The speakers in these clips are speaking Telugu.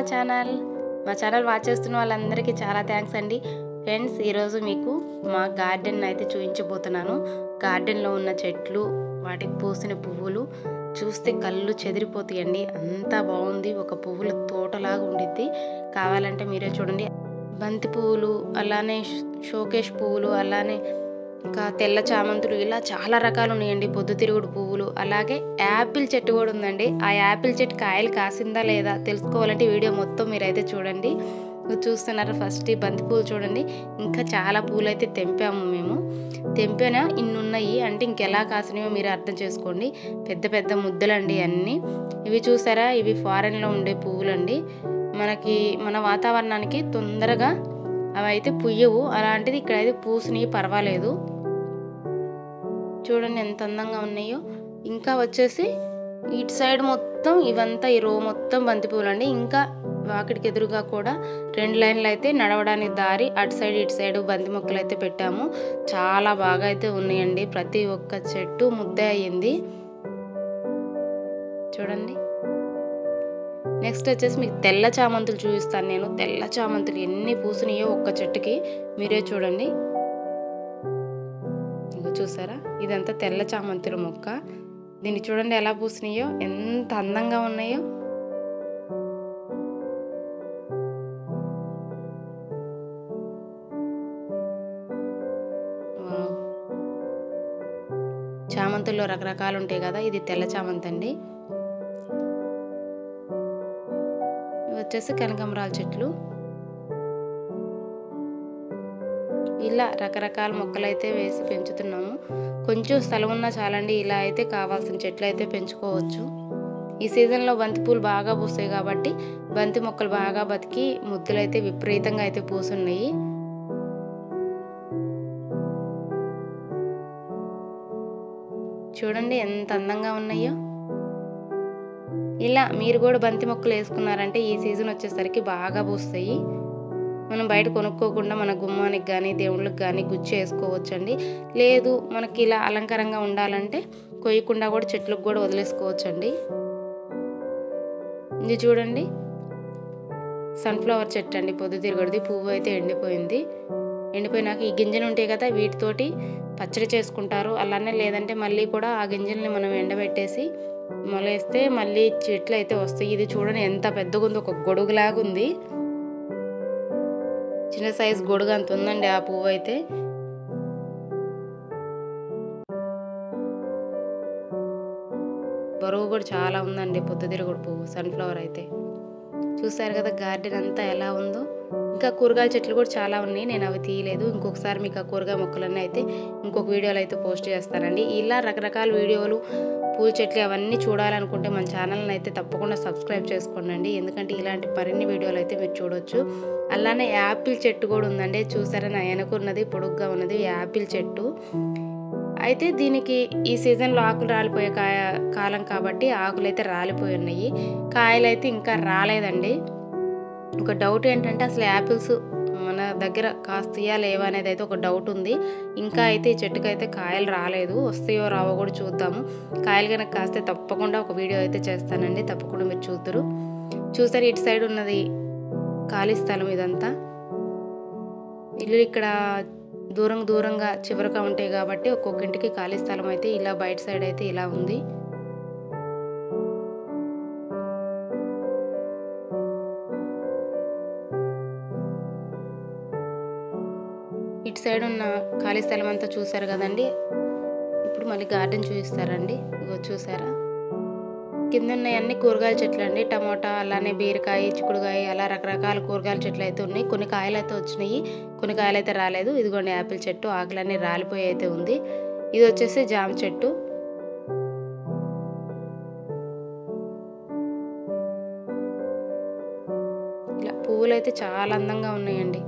మా ఛానల్ మా ఛానల్ వాచ్ చేస్తున్న వాళ్ళందరికీ చాలా థ్యాంక్స్ అండి ఫ్రెండ్స్ ఈరోజు మీకు మా గార్డెన్ అయితే చూపించబోతున్నాను గార్డెన్లో ఉన్న చెట్లు వాటికి పూసిన పువ్వులు చూస్తే కళ్ళు చెదిరిపోతాయండి అంతా బాగుంది ఒక పువ్వుల తోటలాగా ఉండిద్ది కావాలంటే మీరే చూడండి బంతి పువ్వులు అలానే షోకేష్ పువ్వులు అలానే ఇంకా తెల్ల చామంతులు ఇలా చాలా రకాలు ఉన్నాయండి పొద్దుతిరుగుడు పువ్వులు అలాగే యాపిల్ చెట్టు కూడా ఉందండి ఆ యాపిల్ చెట్టు కాయలు కాసిందా లేదా తెలుసుకోవాలంటే వీడియో మొత్తం మీరైతే చూడండి మీరు చూస్తున్నారా ఫస్ట్ ఈ బంతి పువ్వులు చూడండి ఇంకా చాలా పూలు అయితే తెంపాము మేము తెంపిన ఇన్ని ఉన్నాయి అంటే ఇంకెలా కాసినాయో మీరు అర్థం చేసుకోండి పెద్ద పెద్ద ముద్దలండి అన్నీ ఇవి చూసారా ఇవి ఫారెన్లో ఉండే పువ్వులండి మనకి మన వాతావరణానికి తొందరగా అవి అయితే పుయ్యవు అలాంటిది ఇక్కడైతే పూసినవి పర్వాలేదు చూడండి ఎంత అందంగా ఉన్నాయో ఇంకా వచ్చేసి ఇటు సైడ్ మొత్తం ఇవంతా ఈ రో మొత్తం బంతి పువ్వులండి ఇంకా వాకిడికి ఎదురుగా కూడా రెండు లైన్లు అయితే నడవడానికి దారి అటు సైడ్ ఇటు సైడ్ బంతి మొక్కలు అయితే పెట్టాము చాలా బాగా అయితే ఉన్నాయండి ప్రతి ఒక్క చెట్టు ముద్ద అయ్యింది చూడండి నెక్స్ట్ వచ్చేసి మీకు తెల్ల చామంతులు చూపిస్తాను నేను తెల్ల చామంతులు ఎన్ని పూసినాయో ఒక్క చెట్టుకి మీరే చూడండి ఇగో చూసారా ఇదంతా తెల్ల చామంతుల మొక్క దీన్ని చూడండి ఎలా పూసినాయో ఎంత అందంగా ఉన్నాయో వావ్. చామంతుల్లో రకరకాలు ఉంటాయి కదా ఇది తెల్ల చామంతి అండి ఇవి వచ్చేసి కనకాంబరాల చెట్లు ఇలా రకరకాల మొక్కలు అయితే వేసి పెంచుతున్నాము కొంచెం స్థలం ఉన్నా చాలండి ఇలా అయితే కావాల్సిన చెట్లు అయితే పెంచుకోవచ్చు ఈ సీజన్లో బంతి పూలు బాగా పూస్తాయి కాబట్టి బంతి మొక్కలు బాగా బతికి ముద్దులు అయితే విపరీతంగా అయితే పూసున్నాయి చూడండి ఎంత అందంగా ఉన్నాయో ఇలా మీరు కూడా బంతి మొక్కలు వేసుకున్నారంటే ఈ సీజన్ వచ్చేసరికి బాగా పూస్తాయి మనం బయట కొనుక్కోకుండా మన గుమ్మానికి కానీ దేవుళ్ళకి కానీ గుచ్చి వేసుకోవచ్చండి లేదు మనకి ఇలా అలంకారంగా ఉండాలంటే కొయ్యకుండా కూడా చెట్లకు కూడా వదిలేసుకోవచ్చండి ఇది చూడండి సన్ఫ్లవర్ చెట్టు అండి పొద్దుతిరుగుడిది పువ్వు అయితే ఎండిపోయింది ఎండిపోయినాక ఈ గింజలు ఉంటాయి కదా వీటితోటి పచ్చడి చేసుకుంటారు అలానే లేదంటే మళ్ళీ కూడా ఆ గింజల్ని మనం ఎండబెట్టేసి మొలేస్తే మళ్ళీ చెట్లు అయితే వస్తాయి ఇది చూడండి ఎంత పెద్దగా ఉందో ఒక గొడుగులాగా ఉంది చిన్న సైజు గొడుగు అంత ఉందండి ఆ పువ్వు అయితే బరువు కూడా చాలా ఉందండి పొద్దుతిరుగుడు పువ్వు సన్ఫ్లవర్ అయితే చూసారు కదా గార్డెన్ అంతా ఎలా ఉందో ఇంకా కూరగాయల చెట్లు కూడా చాలా ఉన్నాయి నేను అవి తీయలేదు ఇంకొకసారి మీకు ఆ కూరగాయ మొక్కలన్నీ అయితే ఇంకొక వీడియోలో అయితే పోస్ట్ చేస్తానండి ఇలా రకరకాల వీడియోలు పూల చెట్లు అవన్నీ చూడాలనుకుంటే మన ఛానల్ని అయితే తప్పకుండా సబ్స్క్రైబ్ చేసుకోండి ఎందుకంటే ఇలాంటి మరిన్ని వీడియోలు అయితే మీరు చూడొచ్చు అలానే యాపిల్ చెట్టు కూడా ఉందండి చూసారా నా వెనకున్నది పొడుగ్గా ఉన్నది యాపిల్ చెట్టు అయితే దీనికి ఈ సీజన్లో ఆకులు రాలిపోయే కాయ కాలం కాబట్టి ఆకులు అయితే రాలిపోయి ఉన్నాయి కాయలు అయితే ఇంకా రాలేదండి ఒక డౌట్ ఏంటంటే అసలు యాపిల్స్ మన దగ్గర కాస్తాయా లేవా అనేది అయితే ఒక డౌట్ ఉంది ఇంకా అయితే ఈ చెట్టుకు అయితే కాయలు రాలేదు వస్తాయో రావో కూడా చూద్దాము కాయలు కనుక కాస్తే తప్పకుండా ఒక వీడియో అయితే చేస్తానండి తప్పకుండా మీరు చూద్దరు చూసారు ఇటు సైడ్ ఉన్నది ఖాళీ స్థలం ఇదంతా ఇల్లు ఇక్కడ దూరం దూరంగా చివరగా ఉంటాయి కాబట్టి ఒక్కొక్క ఇంటికి ఖాళీ స్థలం అయితే ఇలా బయట సైడ్ అయితే ఇలా ఉంది ఇటు సైడ్ ఉన్న ఖాళీ స్థలం అంతా చూసారు కదండి ఇప్పుడు మళ్ళీ గార్డెన్ చూపిస్తారండి ఇగో చూసారా కింద ఉన్నాయన్నీ కూరగాయల చెట్లు అండి టమోటా అలానే బీరకాయ చిక్కుడుకాయ అలా రకరకాల కూరగాయల చెట్లు అయితే ఉన్నాయి కొన్ని కాయలు అయితే వచ్చినాయి కొన్ని కాయలు అయితే రాలేదు ఇదిగోండి యాపిల్ చెట్టు ఆకులన్నీ రాలిపోయి అయితే ఉంది ఇది వచ్చేసి జామ చెట్టు ఇలా పువ్వులు అయితే చాలా అందంగా ఉన్నాయండి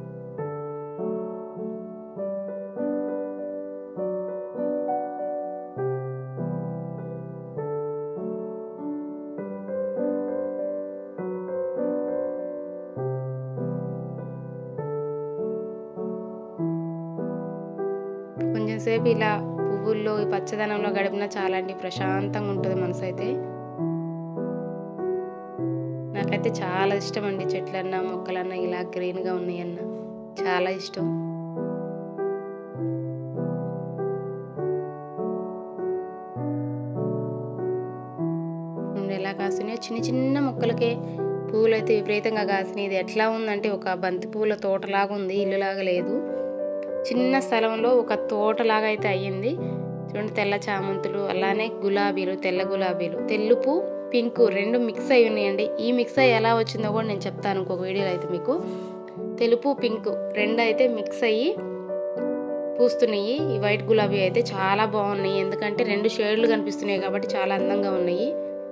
కొంచెం సేపు ఇలా పువ్వుల్లో ఈ పచ్చదనంలో గడిపినా చాలా అండి ప్రశాంతంగా ఉంటుంది మనసు అయితే నాకు నాకైతే చాలా ఇష్టం అండి చెట్లన్నా మొక్కలన్నా ఇలా గ్రీన్గా ఉన్నాయన్న చాలా ఇష్టం చూడండి ఎలా కాసినాయో చిన్న చిన్న మొక్కలకే పువ్వులు అయితే విపరీతంగా కాసినాయి ఇది ఎట్లా ఉందంటే ఒక బంతి పూల తోటలాగా ఉంది ఇల్లులాగా లేదు చిన్న స్థలంలో ఒక తోటలాగా అయితే అయ్యింది చూడండి తెల్ల చామంతులు అలానే గులాబీలు తెల్ల గులాబీలు తెలుపు పింక్ రెండు మిక్స్ అయి ఉన్నాయండి ఈ మిక్స్ అయ్యి ఎలా వచ్చిందో కూడా నేను చెప్తాను ఇంకొక వీడియోలో అయితే మీకు తెలుపు పింక్ రెండు అయితే మిక్స్ అయ్యి పూస్తున్నాయి ఈ వైట్ గులాబీ అయితే చాలా బాగున్నాయి ఎందుకంటే రెండు షేడ్లు కనిపిస్తున్నాయి కాబట్టి చాలా అందంగా ఉన్నాయి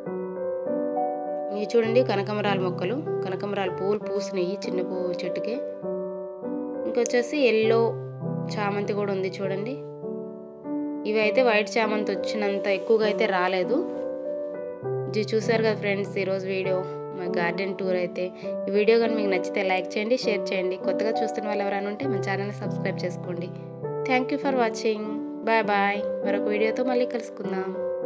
ఇవి చూడండి కనకమరాల మొక్కలు కనకమరాల పువ్వులు పూసినాయి చిన్న పువ్వు చెట్టుకి ఇంకొచ్చేసి ఎల్లో చామంతి కూడా ఉంది చూడండి ఇవి అయితే వైట్ చామంతి వచ్చినంత ఎక్కువగా అయితే రాలేదు ఇది చూసారు కదా ఫ్రెండ్స్ ఈరోజు వీడియో మా గార్డెన్ టూర్ అయితే ఈ వీడియో కానీ మీకు నచ్చితే లైక్ చేయండి షేర్ చేయండి కొత్తగా చూస్తున్న వాళ్ళు ఎవరైనా ఉంటే మన ఛానల్ని సబ్స్క్రైబ్ చేసుకోండి thank you for watching bye bye మరొక వీడియోతో మళ్ళీ కలుసుకుందాం